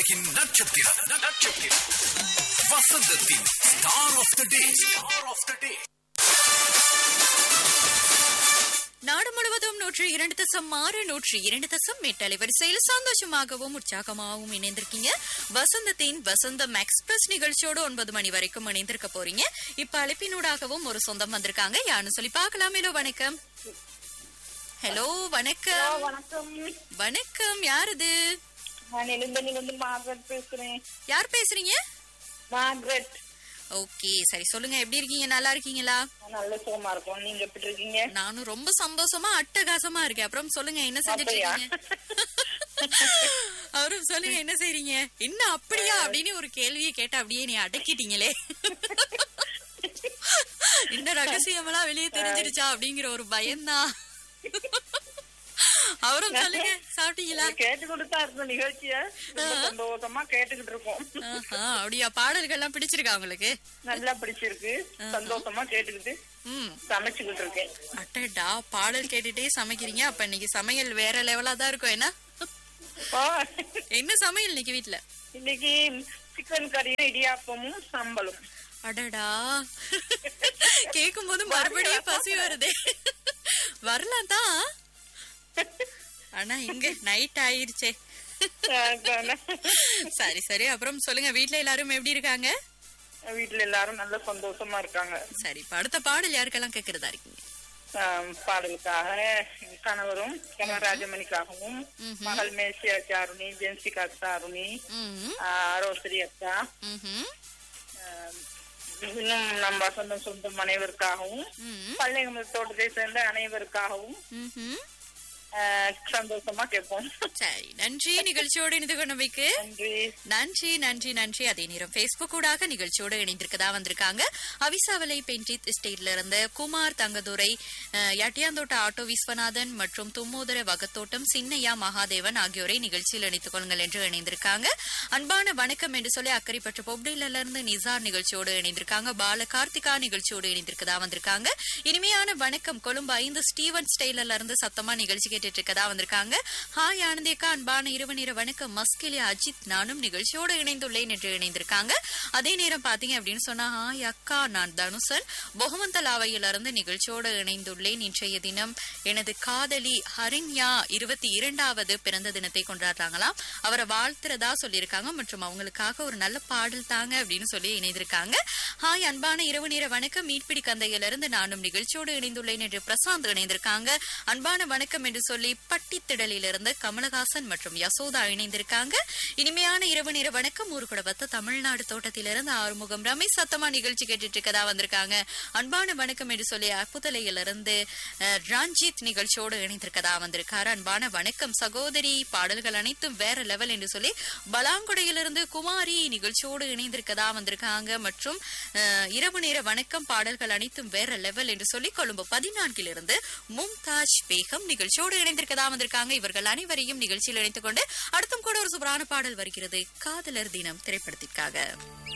உலகின் நட்சத்திரம் நட்சத்திரம் வசந்தத்தின் star of the day star of the day நாடு முழுவதும் நூற்றி இரண்டு தசம் ஆறு நூற்றி இரண்டு தசம் எட்டு அலைவரிசையில் சந்தோஷமாகவும் உற்சாகமாகவும் இணைந்திருக்கீங்க வசந்தத்தின் வசந்தம் எக்ஸ்பிரஸ் நிகழ்ச்சியோடு ஒன்பது மணி வரைக்கும் இணைந்திருக்க போறீங்க இப்ப அழைப்பினூடாகவும் ஒரு சொந்தம் வந்திருக்காங்க யாருன்னு சொல்லி பார்க்கலாம் ஹலோ வணக்கம் ஹலோ வணக்கம் வணக்கம் வணக்கம் யார் இது நான் எழுந்தனில இருந்து மார்கரெட் பேசுறேன் யார் பேசுறீங்க மார்கரெட் ஓகே சரி சொல்லுங்க எப்படி இருக்கீங்க நல்லா இருக்கீங்களா நான் நல்ல சுகமா இருக்கும் நீங்க எப்படி இருக்கீங்க நானும் ரொம்ப சந்தோஷமா அட்டகாசமா இருக்கேன் அப்புறம் சொல்லுங்க என்ன செஞ்சுட்டு அப்படியா? இருக்கீங்க அவரும் சொல்லுங்க என்ன செய்றீங்க என்ன அப்படியா அப்படின்னு ஒரு கேள்வியை கேட்ட அப்படியே நீ அடக்கிட்டீங்களே இந்த ரகசியமெல்லாம் வெளியே தெரிஞ்சிருச்சா அப்படிங்கிற ஒரு பயம்தான் அவரும் சொல்லுங்க சாப்பிட்டீங்களா கேட்டுக்கிட்டு தான் இருந்த நிகழ்ச்சிய ரொம்ப சந்தோஷமா கேட்டுக்கிட்டு இருக்கோம் ஆஹா, அப்படியா பாடல்கள்லாம் பிடிச்சிருக்கா உங்களுக்கு நல்லா பிடிச்சிருக்கு சந்தோஷமா கேட்டுக்கிட்டு ம் சமைச்சுக்கிட்டு இருக்கேன் அட்டடா பாடல் கேட்டுட்டே சமைக்கிறீங்க அப்ப இன்னைக்கு சமையல் வேற லெவலா தான் இருக்கும் என்ன ஆ, என்ன சமையல் இன்னைக்கு வீட்ல இன்னைக்கு சிக்கன் கறியும் இடியாப்பமும் சம்பளும் அடடா கேக்கும் போது மறுபடியும் பசி வருதே வரலாம் தான் ஆனா இங்க நைட் ஆயிருச்சே அதானே. சரி சரி அப்புறம் சொல்லுங்க வீட்ல எல்லாரும் எப்படி இருக்காங்க வீட்டுல எல்லாரும் நல்ல சந்தோஷமா இருக்காங்க சரி இப்ப அடுத்த பாடல் யாருக்கெல்லாம் கேக்குறதா இருக்கீங்க ஆம், பாடலுக்காக கணவரும் கணவர் ராஜமணிக்காகவும் மகள் மேசியா சாருணி ஜென்சிகா சாருணி ம்ஹும், ஆ, ரோசரி அக்கா ம்ஹும், ஆம், இன்னும் நம் வசந்தம் சொந்தம் அனைவருக்காகவும் ம்ஹும், பள்ளியகமல் தோட்டத்தை சேர்ந்த அனைவருக்காகவும் ம்ஹும். ஆ, சந்தோஷமா கேட்போம் சரி நன்றி நிகழ்ச்சியோடு இணைந்து கொண்டமைக்கு நன்றி நன்றி நன்றி நன்றி அதே நேரம் பேஸ்புக் ஊடாக நிகழ்ச்சியோடு இணைந்திருக்கதா வந்திருக்காங்க அவிசாவலை பென்டித் எஸ்டேட்ல இருந்த குமார் தங்கதுரை அஹ், யட்டியாந்தோட்ட ஆட்டோ விஸ்வநாதன் மற்றும் தும்மோதர வகத்தோட்டம் சின்னையா மகாதேவன் ஆகியோரை நிகழ்ச்சியில் இணைத்துக் கொள்ளுங்கள் என்று இணைந்திருக்காங்க அன்பான வணக்கம் என்று சொல்லி அக்கறைப்பற்ற பொப்டில இருந்து நிசார் நிகழ்ச்சியோடு இணைந்திருக்காங்க பால கார்த்திகா நிகழ்ச்சியோடு இணைந்திருக்கதா வந்திருக்காங்க இனிமையான வணக்கம் கொழும்பு ஐந்து ஸ்டீவன் ஸ்டைலர்ல இருந்து சத்தமா நிகழ்ச்சி கேட்டுட்டு இருக்கதா வந்திருக்காங்க ஹாய் ஆனந்தியக்கா அன்பான இரவு நேர வணக்கம் மஸ்கிலி அஜித் நானும் நிகழ்ச்சியோடு இணைந்துள்ளேன் என்று இணைந்திருக்காங்க அதே நேரம் பாத்தீங்க அப்படின்னு சொன்னா ஹாய் அக்கா நான் தனுசன் பொகவந்தலாவையில இருந்து நிகழ்ச்சியோடு இணைந்துள்ளேன் இன்றைய தினம் எனது காதலி ஹரிண்யா இருபத்தி இரண்டாவது பிறந்த தினத்தை கொண்டாடுறாங்களாம் அவரை வாழ்த்துறதா சொல்லியிருக்காங்க மற்றும் அவங்களுக்காக ஒரு நல்ல பாடல் தாங்க அப்படின்னு சொல்லி இணைந்திருக்காங்க ஹாய் அன்பான இரவு நேர வணக்கம் மீட்பிடி கந்தையிலிருந்து நானும் நிகழ்ச்சியோடு இணைந்துள்ளேன் என்று பிரசாந்த் இணைந்திருக்காங்க அன்பான வணக்கம் என்று சொல்லி பட்டித்திடலிலிருந்து கமலஹாசன் மற்றும் யசோதா இணைந்திருக்காங்க இனிமையான இரவு நேர வணக்கம் ஊர்குடபத்த தமிழ்நாடு தோட்டத்திலிருந்து ஆறுமுகம் ரமேஷ் சத்தமா நிகழ்ச்சி கேட்டுட்டு இருக்கதா வந்திருக்காங்க அன்பான வணக்கம் என்று சொல்லி அப்புதலையிலிருந்து அஹ், ரஞ்சித் நிகழ்ச்சியோடு இணைந்திருக்கதா வந்திருக்காரு அன்பான வணக்கம் சகோதரி பாடல்கள் அனைத்தும் வேற லெவல் என்று சொல்லி பலாங்குடையிலிருந்து குமாரி நிகழ்ச்சியோடு இணைந்திருக்கதா வந்திருக்காங்க மற்றும் அஹ், இரவு நேர வணக்கம் பாடல்கள் அனைத்தும் வேற லெவல் என்று சொல்லி கொழும்பு பதினான்கிலிருந்து மும்தாஜ் பேகம் நிகழ்ச்சியோடு இணைந்திருக்கதா வந்திருக்காங்க இவர்கள் அனைவரையும் நிகழ்ச்சியில் இணைத்துக் கொண்டு அடுத்தும் கூட ஒரு சூப்பரான பாடல் வருகிறது காதலர் தினம் திரைப்படத்திற்காக